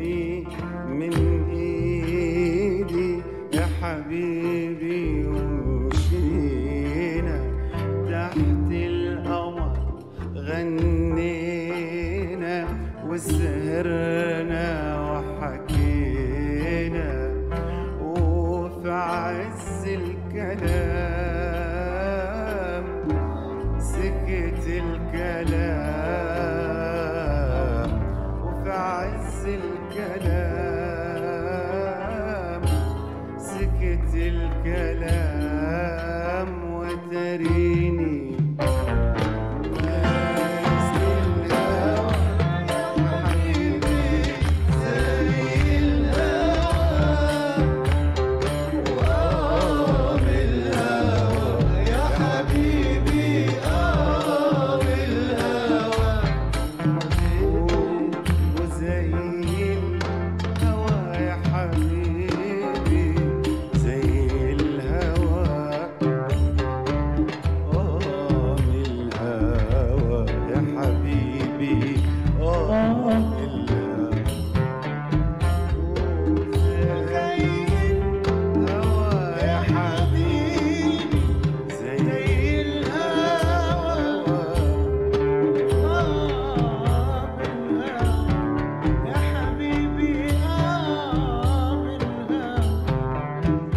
خدني من ايدي يا حبيبي ومشينا تحت القمر غنينا وسهرنا وحكينا وفي عز الكلام سكت الكلام وفي عز الكلام سكت الكلام وتريني نازل الهوى يا حبيبي زي الهوى وآه الهوى يا حبيبي آه الهوى وزي الهوى يا حبيبي زي الهوى آه الهوى يا حبيبي آه الهوى زي الهوى يا حبيبي زي الهوى يا حبيبي آه بالهوى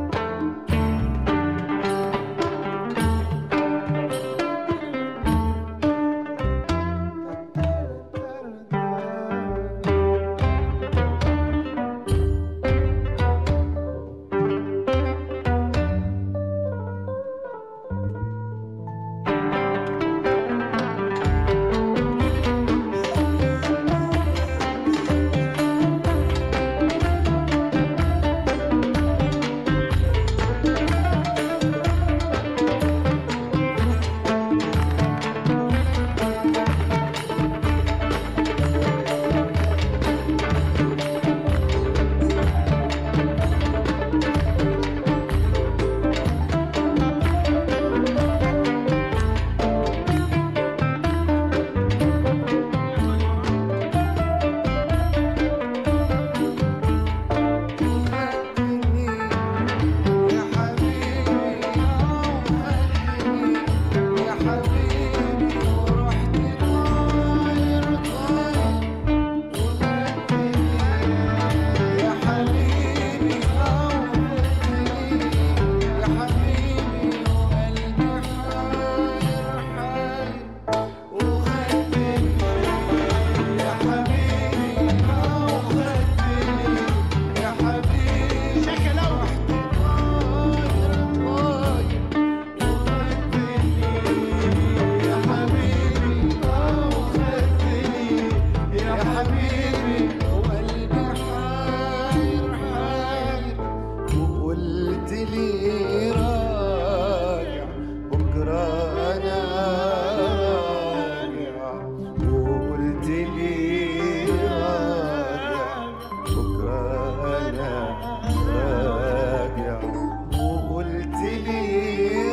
خدني يا حبيبي خدني يا حبيبي ورحت طاير طاير وخدني يا حبيبي خدني يا حبيبي وقلبي حاير حاير وخدني يا حبيبي وخدني يا حبيبي شكله يا حبيبي وقلبي حاير حاير وقلت لي راجع بكرة أنا راجع وقلت لي راجع بكرة أنا راجع وقلت لي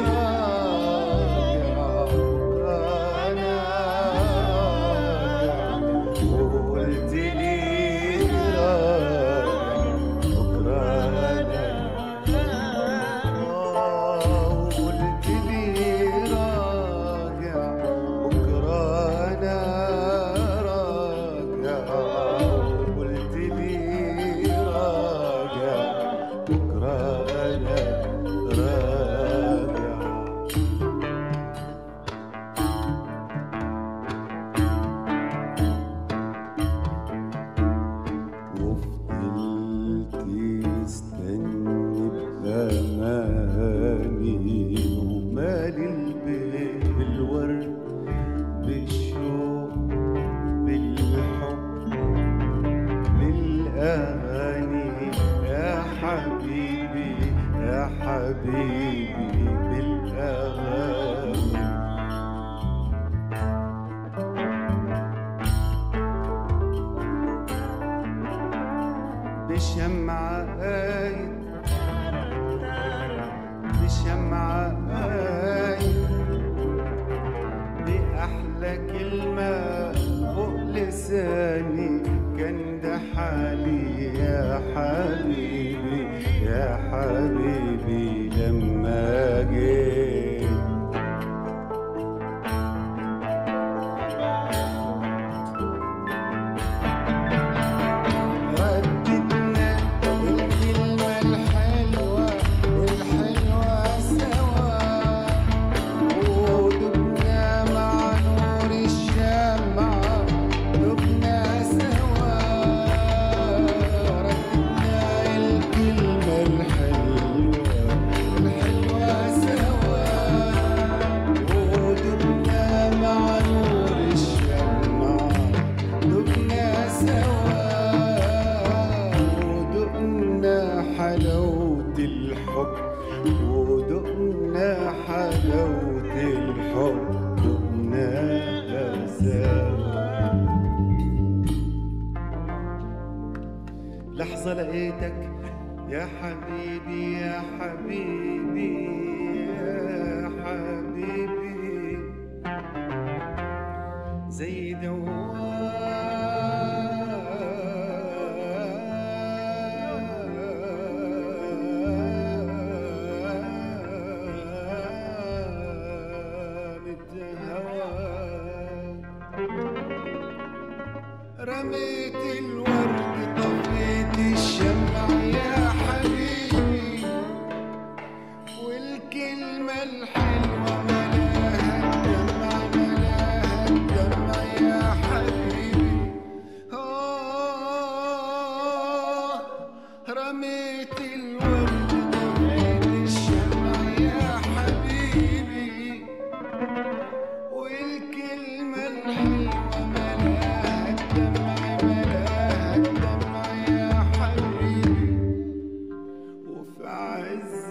راجع بكرة أنا راجع وقلت لي راجع بكرة أنا وقلت لي راجع بكرة أنا راجع وقلت لي راجع بكرة أنا راجع وفضلت استني بأماني ومالي البيت بالورد بالشوق بالحب بالأغاني يا حبيبي يا حبيبي بالأغاني بشمعة قايد بشمعة قايد بأحلى كلمة فوق لساني كان ده حال حالي يا حبيبي يا حبيبي لما جيت رددنا الكلمة الحلوة الحلوة سوا ودبنا مع نور الشمعة دبنا سوا رددنا الكلمة الحلوة الحلوة سوا ودبنا مع نور الشمعة دبنا سوا ودقنا حلاوة الحب ودقنا حلاوة الحب دقناها سوا لحظة لقيتك يا حبيبي يا حبيبي يا حبيبي زي دوام الهوى رميت الورد طفيت الشمع يا حبيبي والكلمة الحلوة ملاها الدمع ملاها الدمع يا حبيبي آه رميت الورد طفيت الشمع يا حبيبي والكلمة الحلوة ملاها الدمع ملاها الدمع يا حبيبي وفي عز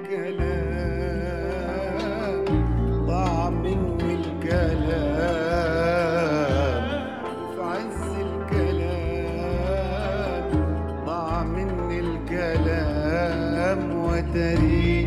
الكلام ضاع مني الكلام وفي عز الكلام ضاع مني الكلام وتريد